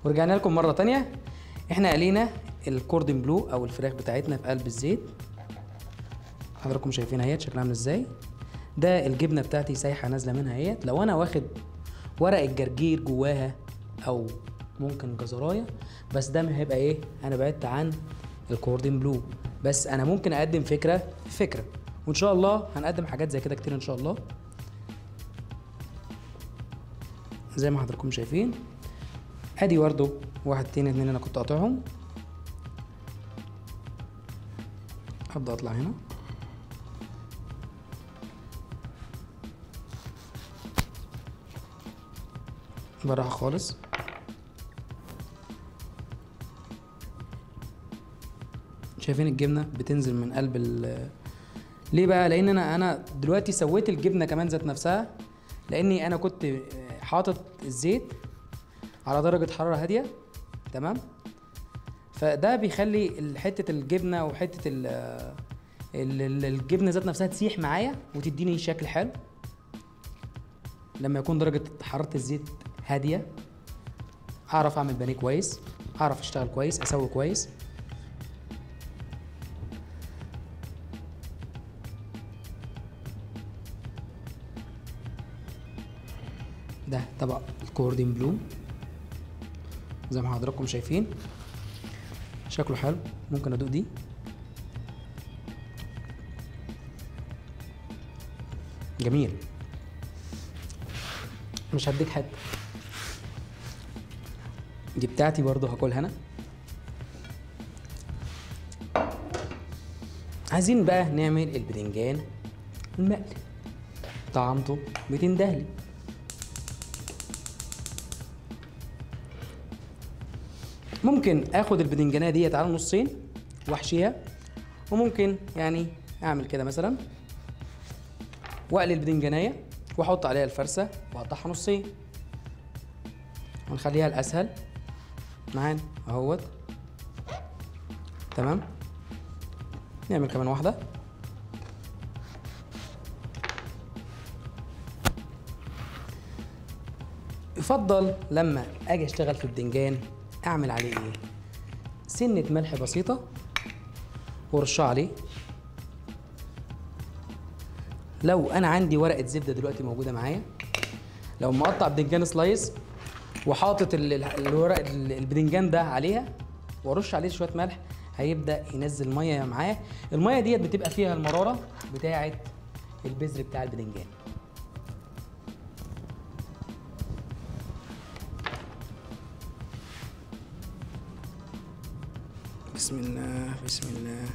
ورجعنا لكم مره تانية احنا قلينا الكوردن بلو او الفراخ بتاعتنا في قلب الزيت حضراتكم شايفين اهيت شكلها عامل ازاي ده الجبنه بتاعتي سايحه نازله منها اهيت لو انا واخد ورق الجرجير جواها او ممكن جزرايه بس ده هيبقى ايه انا بعدت عن الكوردن بلو بس انا ممكن اقدم فكره فكره وان شاء الله هنقدم حاجات زي كده كتير ان شاء الله زي ما حضراتكم شايفين ادي برضو واحد تاني اتنين انا كنت قاطعهم هبدا اطلع هنا براحة خالص شايفين الجبنة بتنزل من قلب ال ليه بقى لان انا انا دلوقتي سويت الجبنة كمان ذات نفسها لاني انا كنت حاطط الزيت على درجة حرارة هادية تمام فده بيخلي حتة الجبنة وحتة ال ال- ال- الجبنة ذات نفسها تسيح معايا وتديني شكل حلو لما يكون درجة حرارة الزيت هادية اعرف اعمل بانيه كويس اعرف اشتغل كويس اسوي كويس ده طبق الكوردين بلو زي ما حضراتكم شايفين شكله حلو ممكن ادوق دي جميل مش هديك حته دي بتاعتي برضو هاكلها انا عايزين بقى نعمل البدنجان المقلي طعمته بتندهلي ممكن اخد البدنجانيه ديت على نصين واحشيها وممكن يعني اعمل كده مثلا واقلي البدنجانيه واحط عليها الفرسه واقطعها نصين ونخليها الاسهل معانا اهوت تمام نعمل كمان واحده يفضل لما اجي اشتغل في البدنجان اعمل عليه ايه سنه ملح بسيطه ورشها عليه لو انا عندي ورقه زبده دلوقتي موجوده معايا لو مقطع بدنجان سلايس وحاطط ال- ال- الورق ال- البدنجان ده عليها وارش عليه شويه ملح هيبدا ينزل ميه معاه الميه ديت بتبقى فيها المراره بتاعه البذر بتاع البدنجان بسم الله بسم الله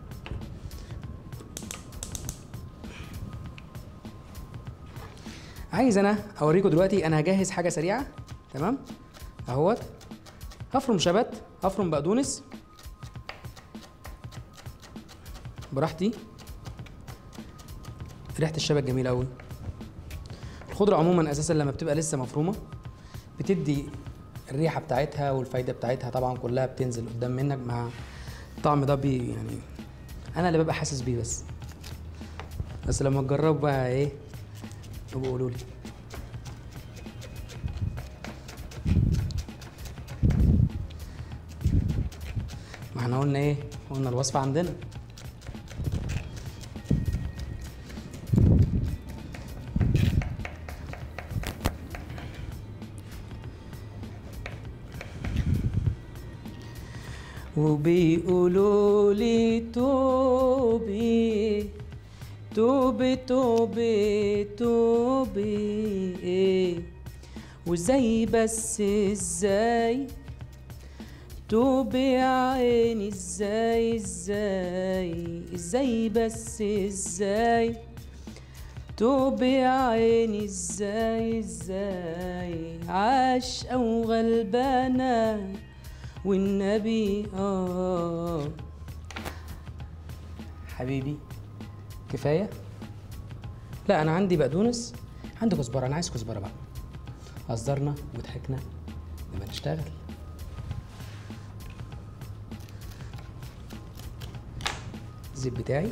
عايز انا اوريكم دلوقتي انا هجهز حاجه سريعه تمام اهوت هفرم شبت هفرم بقدونس براحتي ريحه الشبت جميله قوي الخضره عموما اساسا لما بتبقى لسه مفرومه بتدي الريحه بتاعتها والفايده بتاعتها طبعا كلها بتنزل قدام منك مع الطعم ده بي يعني انا اللي ببقى حاسس بيه بس بس لما تجربوا بقى ايه ابقوا قولوا لي ما احنا قلنا ايه قلنا الوصفه عندنا وبيقولوا لي توبي توبي توبي توبي إيه وازاي بس ازاي توبي يا عيني ازاي ازاي ازاي بس ازاي توبي يا عيني ازاي ازاي عاش او غلبانة والنبي اه حبيبي كفايه لا انا عندي بقدونس عندي كزبره انا عايز كزبره بقى هزرنا وضحكنا لما نشتغل الزيت بتاعي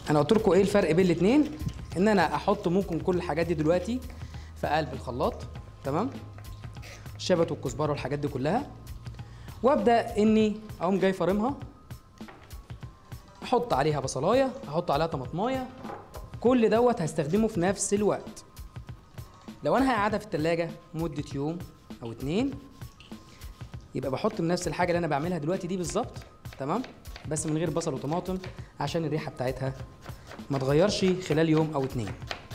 انا قلت لكم ايه الفرق بين الاثنين ان انا احط ممكن كل الحاجات دي دلوقتي في قلب الخلاط تمام الشبت والكزبره والحاجات دي كلها وابدا اني اقوم جاي فارمها احط عليها بصلايه احط عليها طماطمايه كل دوت هستخدمه في نفس الوقت لو انا هقعدها في التلاجة مدة يوم او اتنين يبقى بحط من نفس الحاجة اللي انا بعملها دلوقتي دي بالظبط تمام بس من غير بصل وطماطم عشان الريحة بتاعتها ما تغيرش خلال يوم او اتنين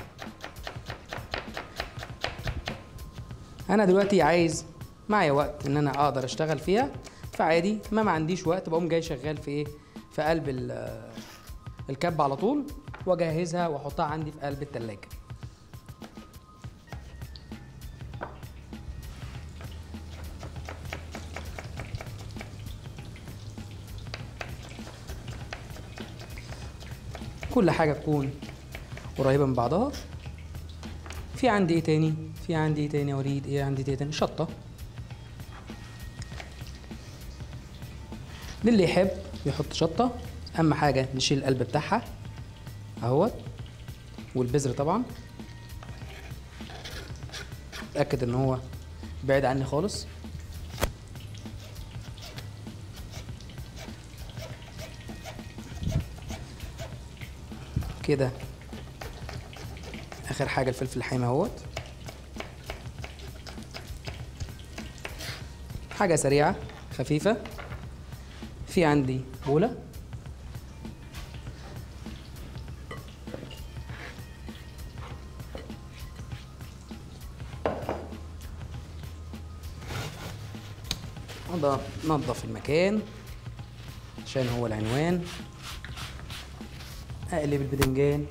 انا دلوقتي عايز معايا وقت ان انا اقدر اشتغل فيها فعادي ما ما عنديش وقت بقوم جاي شغال في ايه في قلب ال- الكب على طول واجهزها واحطها عندي في قلب التلاجة كل حاجة تكون قريبة من بعضها في عندي ايه تاني في عندي ايه تاني يا وليد ايه عندي ايه تاني شطة للي يحب يحط شطة اهم حاجة نشيل القلب بتاعها اهوت والبذر طبعا اتاكد ان هو بعيد عني خالص كده اخر حاجه الفلفل الحامي اهوت حاجه سريعه خفيفه في عندي بوله أقدر ننظف المكان عشان هو العنوان اقلب البدنجان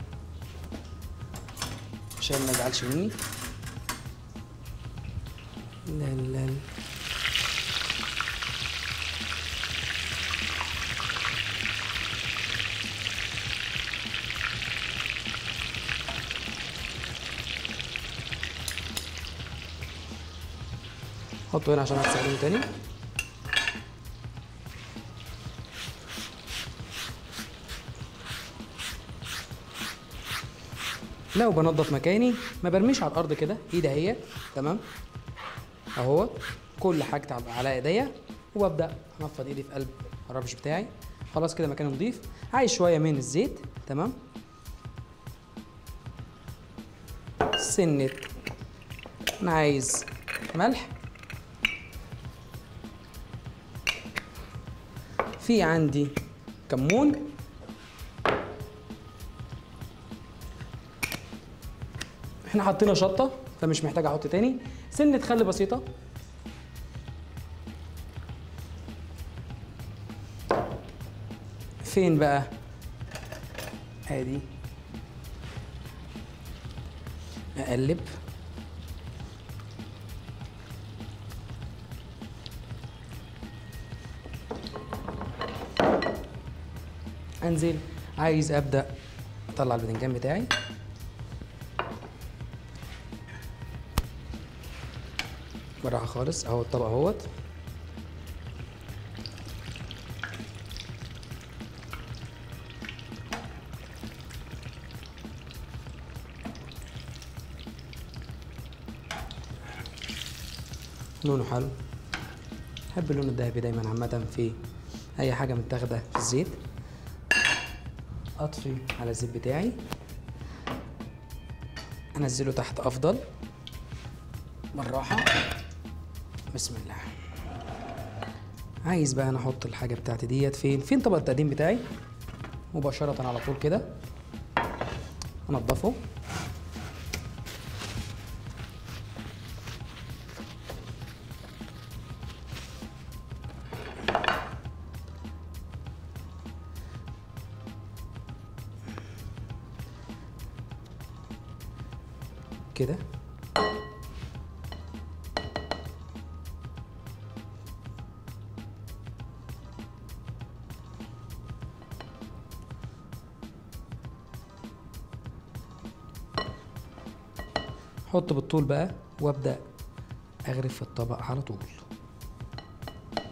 عشان ما يزعلش مني لا لا لا. حطه هنا عشان هستخدمه تاني لو بنضف مكاني ما برميش على الارض كده ايدي اهي تمام اهو كل حاجتي على- على ايديا وببدا انفض ايدي في قلب الربش بتاعي خلاص كده مكاني نضيف عايز شويه من الزيت تمام سنه انا عايز ملح في عندي كمون احنا حطينا شطه فمش محتاج احط تاني سنه خل بسيطه فين بقى ادي اقلب انزل عايز ابدا اطلع الباذنجان بتاعي بالراحه خالص اهو الطبق اهوت لونه حلو بحب اللون الذهبي دايما عامة في أي حاجة متاخدة في الزيت أطفي على الزيت بتاعي أنزله تحت أفضل بالراحة بسم الله عايز بقى أنا أحط الحاجة بتاعتي ديت فين فين طبق التقديم بتاعي مباشرة على طول كده أنضفه كده حط بالطول بقى وابدا اغرف في الطبق على طول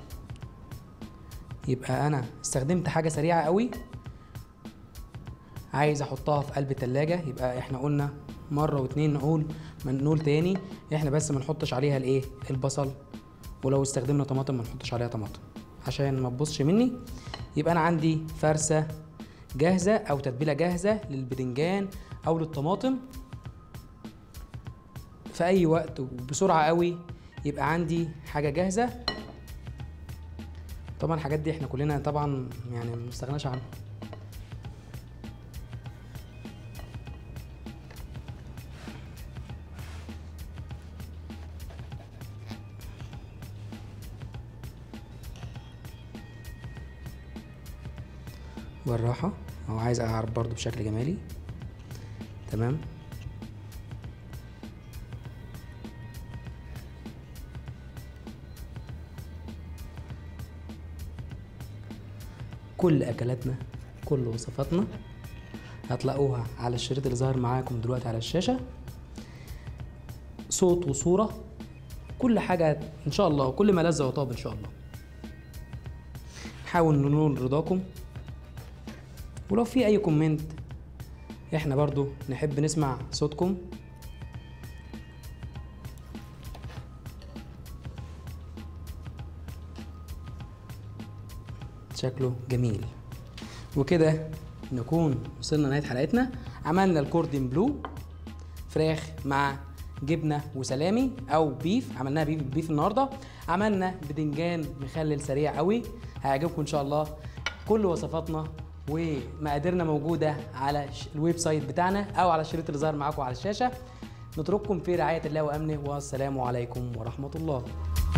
يبقى انا استخدمت حاجه سريعه قوي عايز احطها في قلب التلاجة يبقى احنا قلنا مرة واتنين نقول ما نقول تاني احنا بس ما نحطش عليها الايه البصل ولو استخدمنا طماطم ما نحطش عليها طماطم عشان ما تبصش مني يبقى انا عندي فرسة جاهزة او تتبيلة جاهزة للبدنجان او للطماطم في اي وقت وبسرعة قوي يبقى عندي حاجة جاهزة طبعا الحاجات دي احنا كلنا طبعا يعني ما نستغناش عنها بالراحة أو عايز أعرف برضو بشكل جمالي تمام كل أكلاتنا كل وصفاتنا هتلاقوها على الشريط اللي ظاهر معاكم دلوقتي على الشاشة صوت وصورة كل حاجة إن شاء الله كل ما لذ وطاب إن شاء الله نحاول ننول رضاكم ولو في اي كومنت احنا برضو نحب نسمع صوتكم شكله جميل وكده نكون وصلنا لنهايه حلقتنا عملنا الكوردن بلو فراخ مع جبنه وسلامي او بيف عملناها بيف بيف النهارده عملنا بدنجان مخلل سريع قوي هيعجبكم ان شاء الله كل وصفاتنا ومقاديرنا موجوده على الويب سايت بتاعنا او على الشريط اللي ظاهر معاكم على الشاشه نترككم في رعايه الله وامنه والسلام عليكم ورحمه الله